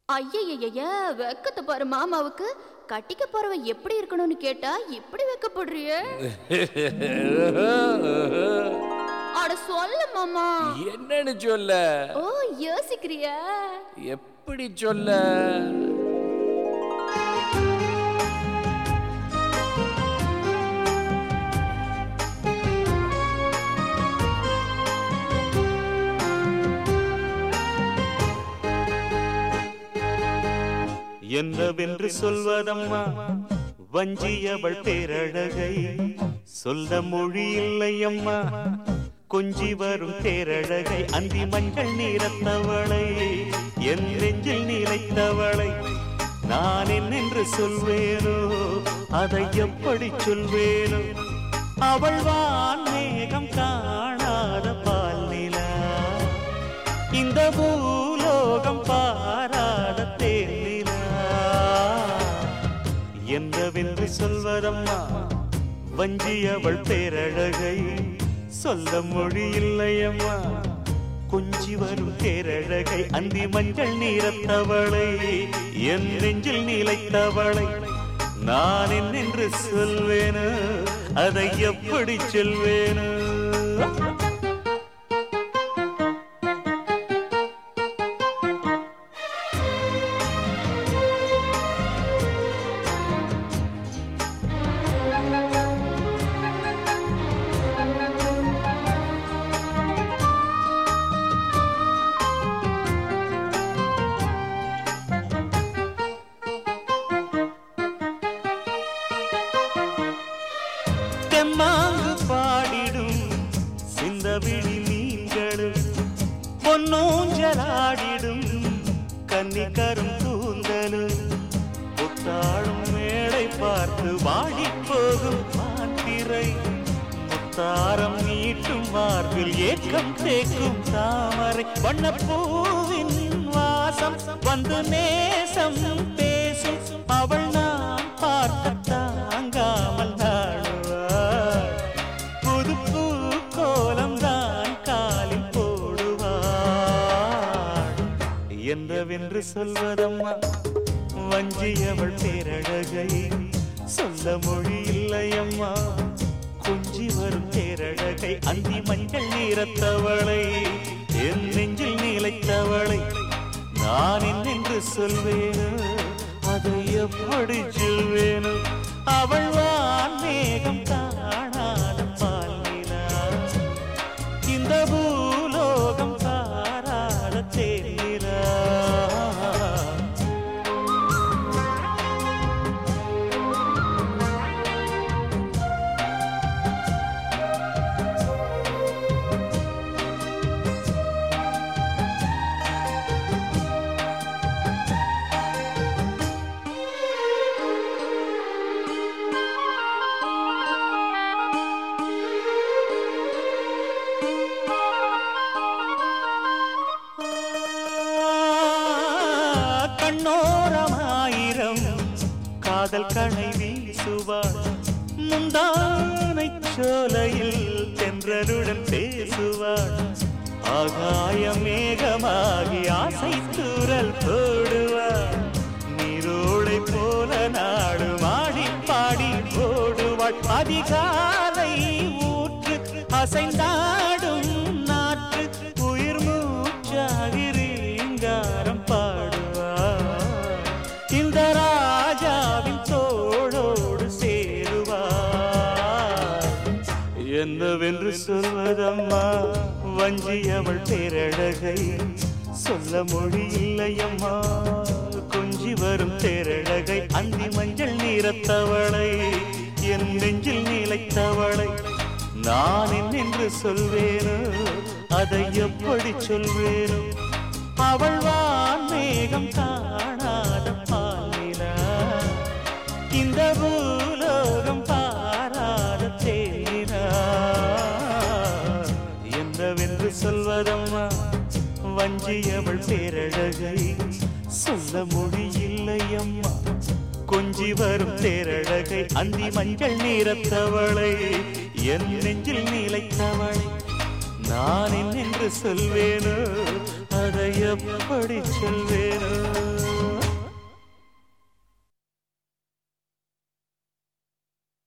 ஐயய்யய்ய வெக்கத்தை பாரு மாமாவுக்கு கட்டிக்க போறவன் எப்படி இருக்கணும்னு கேட்டா இப்படி வெக்கப்படுறியே அட சொல்லு மாமா என்னன்னு சொல்ல ஓ யோசிக்கிறியா எப்படி சொல்ல என்னவென்று சொல்வதம்மா வஞ்சியவள் பேரழகை சொல்ல மொழி இல்லையம்மா கொஞ்சி வரும் பேரழகை அந்தி மஞ்சள் நீரத்தவளை என் நெஞ்சில் நிலைத்தவளை நான் என்னென்று சொல்வேனோ அதை எப்படி சொல்வேனோ அவள் வான் மேகம் காணாத பால் நிலா இந்த பூலோகம் பாராத தேனிலா என்னவென்று சொல்வதம்மா வஞ்சி அவள் பேரழகை சொல்ல மொழி இல்லையம்மா கொஞ்சி வரும் பேரழகை அந்தி மஞ்சள் நீரத்தவளை என் நெஞ்சில் நிலைத்தவளை நான் என்னென்று சொல்வேனோ அதை எப்படி சொல்வேனோ தெம்மாங்கு பாடிடும் சிந்தவிழி மீன்களும் பொன்னூஞ்சலாடிடும் கன்னிக்கரும் கூந்தலும் புத்தாளும் மேடை பார்த்து வாடிப் போகும் மாத்திரை முத்தாரம் நீட்டும் மார்பில் ஏக்கம் தேக்கும் தாமரை வண்ணப்பூவின் வாசம் வந்து நேசம் பேசும் அவள் நான் பார்க்க தாங்காமல் நாடுவாள் புது பூ கோலம் தான் காலில் போடுவாள் என்றவென்று சொல்வதம்மா வஞ்சியவள் பேரழகை சொல்ல மொழி இல்லையம்மா கொஞ்சி வரும் பேரழகை அந்தி மஞ்சள் நீரத்தவளை என் நெஞ்சில் நிலைத்தவளை நான் என்னென்று சொல்வேனோ அதை எப்படி சொல்வேனோ அவள் வான் மேகம் காணாத பால் நிலா இந்த பூலோகம் பாராத தேனிலா கண்ணோரமாயிரம் காதல் கணை வீசுவாள் முந்தானை சோலையில் தென்றருடன் பேசுவாள் ஆகாய மேகமாகி ஆசை தூரல் போடுவாள் நீரோடை போல நாடு மாடி பாடி ஓடுவாள் அதிகாலை ஊற்று அசைந்தாடும் நாற்று உயிர் மூச்சாகி ரீங்காரம் பாடுவாள் இந்த ராஜாவின் தோளோடு சேருவாள் என்னவென்று சொல்வதம்மா வஞ்சி அவள் பேரழகை சொல்ல மொழி இல்லையம்மா கொஞ்சி வரும் பேரழகை அந்தி மஞ்சள் நீரத்தவளை என் நெஞ்சில் நிலைத்தவளை நான் என்னென்று சொல்வேனோ அதை எப்படி சொல்வேனோ அவள் வான் மேகம் காணாத பாலினா இந்த பூலோகம் பாராத தேனா என்னவென்று சொல்வதம்மா வஞ்சியவள் பேரழகை சொல்ல மொழியில்லையம்மா கொஞ்சி வரும் தேரழகை அந்தி மஞ்சள் நீரத்தவளை என் நெஞ்சில் நிலைத்தவளை நான் என்னென்று சொல்வேனோ அதை எப்படி சொல்வேனோ